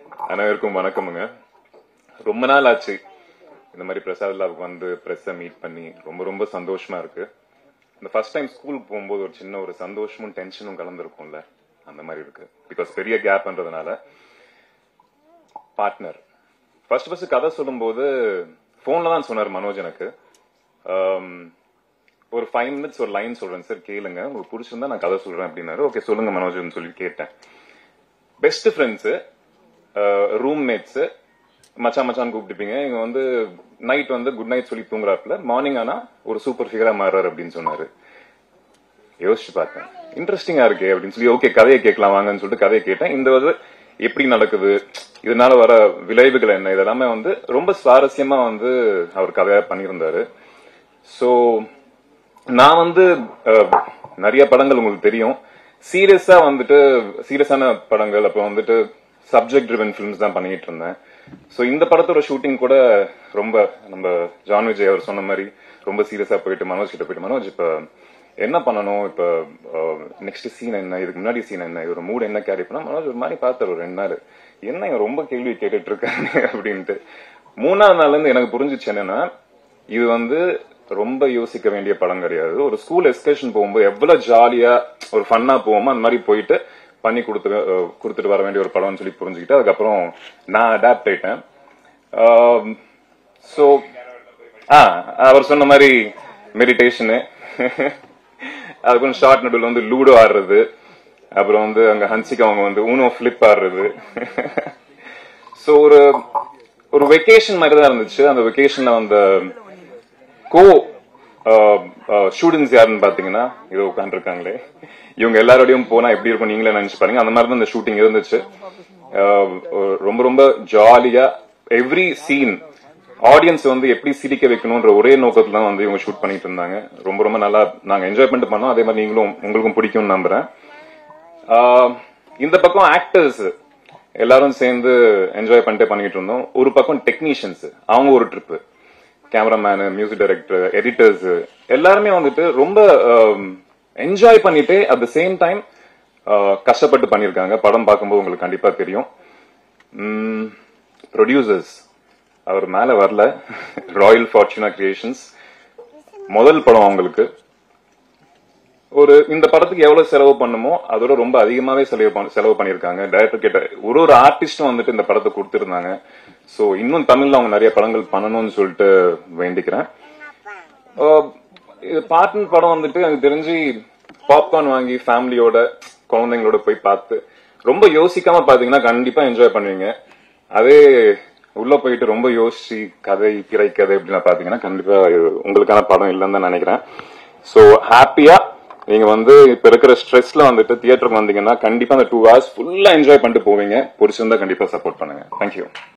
அனைவருக்கும் வணக்கமுங்க ரொம்ப நாள் ஆச்சு இந்த மாதிரி பிரசாத் லாவுக்கு வந்து ப்ரெஸ்ஸை மீட் பண்ணி ரொம்ப ரொம்ப சந்தோஷமா இருக்கு இந்த ஃபர்ஸ்ட் டைம் ஸ்கூலுக்கு போகும்போது ஒரு சின்ன ஒரு சந்தோஷமும் டென்ஷனும் கலந்துருக்கும்ல அந்த மாதிரி இருக்கு பிகாஸ் பெரிய கேப்ன்றதுனால பார்ட்னர் ஃபர்ஸ்ட் ஃபர்ஸ்ட் கதை சொல்லும்போது ஃபோன்ல தான் சொன்னார் மனோஜ் எனக்கு ஆம், ஒரு ஃபைவ் மினிட்ஸ் ஒரு லைன் சொல்றேன் சார் கேளுங்க உங்களுக்கு பிடிச்சிருந்தா நான் கதை சொல்றேன் அப்படின்னாரு ஓகே சொல்லுங்க மனோஜ்னு சொல்லி கேட்டேன் பெஸ்ட் ஃப்ரெண்ட்ஸ் ரூம்மேட்ஸ் மச்சான் மச்சான் கூப்பிட்டுப்பீங்க இங்க வந்து நைட் வந்து குட் நைட் சொல்லி தூங்குறாப்புல மார்னிங் ஆனா ஒரு சூப்பர் ஃபிகரா மாறுறாரு அப்படின்னு சொன்னாரு யோசிச்சு பார்த்தேன் இன்ட்ரெஸ்டிங்கா இருக்கே அப்படின்னு சொல்லி ஓகே கதையை கேட்கலாம் வாங்கன்னு சொல்லிட்டு கதையை கேட்டேன் இந்த வந்து எப்படி நடக்குது இதனால வர விளைவுகள் என்ன இதெல்லாமே வந்து ரொம்ப சுவாரஸ்யமா வந்து அவர் கதையா பண்ணியிருந்தாரு சோ நான் வந்து அஹ், நிறைய படங்கள் உங்களுக்கு தெரியும் சீரியஸா வந்துட்டு சீரியஸான படங்கள் அப்ப வந்துட்டு சப்ஜெக்ட் ட்ரிவன் ஃபிலிம்ஸ் தான் பண்ணிட்டு இருந்தேன் சோ இந்த படத்தோட ஷூட்டிங் கூட ரொம்ப நம்ம ஜான் விஜய் அவர் சொன்ன மாதிரி ரொம்ப சீரியஸா போயிட்டு மனோஜ் கிட்ட போயிட்டு மனோஜ் இப்ப என்ன பண்ணணும் இப்ப நெக்ஸ்ட் சீன் என்ன இதுக்கு முன்னாடி சீன் என்ன இவர் மூட் என்ன கேரி பண்ணா மனோஜ் ஒரு மாதிரி பார்த்தாரு ஒரு ரெண்டு நாள் என்ன இவன் ரொம்ப கேள்வி கேட்டுட்டு இருக்காங்க அப்படின்ட்டு மூணாவது நாள்ல இருந்து எனக்கு புரிஞ்சுச்சு என்னன்னா இது வந்து ரொம்ப யோசிக்க வேண்டிய படம் கிடையாது ஒரு ஸ்கூல் எஸ்கர்ஷன் போகும்போது எவ்வளவு ஜாலியா ஒரு ஃபன்னா போவோமோ அந்த மாதிரி போயிட்டு பண்ணி கொடுத்து அஹ், கொடுத்துட்டு வர வேண்டிய ஒரு படம்னு சொல்லி புரிஞ்சுக்கிட்டு அதுக்கப்புறம் நான் அடாப்ட் ஆயிட்டேன் ஸோ ஆ அவர் சொன்ன மாதிரி மெடிடேஷனு அதுக்கப்புறம் ஷார்ட் நடுவில் வந்து லூடோ ஆடுறது அப்புறம் வந்து அங்க ஹன்சிக் அவங்க வந்து ஊனோ ஃபிளிப் ஆடுறது ஸோ ஒரு ஒரு வெக்கேஷன் மாதிரி தான் இருந்துச்சு அந்த வெக்கேஷன்ல வந்த கோ ஸ்டூடெண்ட்ஸ் யாருன்னு பாத்தீங்கன்னா இது உட்காந்துருக்காங்களே இவங்க எல்லாரோடையும் போனா எப்படி இருக்கும் நீங்களே நினைச்சு பாருங்க அந்த மாதிரி தான் இந்த ஷூட்டிங் இருந்துச்சு அஹ், ஒரு- ரொம்ப ரொம்ப ஜாலியா எவ்ரி சீன் ஆடியன்ஸ் வந்து எப்படி சிரிக்க வைக்கணும்ன்ற ஒரே நோக்கத்துல தான் வந்து இவங்க ஷூட் பண்ணிட்டு இருந்தாங்க ரொம்ப ரொம்ப நல்லா நாங்க என்ஜாய் பண்ணிட்டு பண்ணோம் அதே மாதிரி நீங்களும் உங்களுக்கும் பிடிக்கும்னு நம்புறேன் ஆஹ் இந்த பக்கம் ஆக்டர்ஸ் எல்லாரும் சேர்ந்து என்ஜாய் பண்ணிட்டே பண்ணிட்டு இருந்தோம் ஒரு பக்கம் டெக்னீஷியன்ஸ் அவங்க ஒரு trip cameraman music director editors எல்லாருமே வந்துட்டு ரொம்ப என்ஜாய் பண்ணிட்டே அட் த சேம் டைம் கஷ்டப்பட்டு பண்ணியிருக்காங்க படம் பார்க்கும்போது உங்களுக்கு கண்டிப்பா தெரியும் ப்ரொடியூசர்ஸ் அவர் மேல வரல ராயல் ஃபார்ச்சுனா கிரியேஷன்ஸ் முதல் படம் அவங்களுக்கு ஒரு இந்த படத்துக்கு எவ்வளவு செலவு பண்ணுமோ அதோட ரொம்ப அதிகமாவே செலவு பண்ண- செலவு பண்ணிருக்காங்க டைரக்டர் கிட்ட ஒரு ஒரு ஆர்டிஸ்டும் வந்துட்டு இந்த படத்தை கொடுத்திருந்தாங்க சோ இன்னும் தமிழ்ல அவங்க நிறைய படங்கள் பண்ணணும்னு சொல்லிட்டு வேண்டிக்கிறேன் ஆஹ் இது பாட்டன் படம் வந்துட்டு எனக்கு தெரிஞ்சு பாப்கார்ன் வாங்கி ஃபேமிலியோட குழந்தைங்களோட போய் பார்த்து ரொம்ப யோசிக்காம பாத்தீங்கன்னா கண்டிப்பா என்ஜாய் பண்ணுவீங்க அதே உள்ள போயிட்டு ரொம்ப யோசிச்சு கதை திரைக்கதை இப்படிலாம் பாத்தீங்கன்னா கண்டிப்பா இது உங்களுக்கான படம் இல்லைன்னு தான் நினைக்கிறேன் சோ ஹாப்பியா நீங்க வந்து இப்ப இருக்கிற ஸ்ட்ரெஸ்ல வந்துட்டு தியேட்டருக்கு வந்தீங்கன்னா கண்டிப்பா அந்த டூ ஹவர்ஸ் ஃபுல்லா என்ஜாய் பண்ணிட்டு போவீங்க பிடிச்சிருந்தா கண்டிப்பா சப்போர்ட் பண்ணுங்க தேங்க்யூ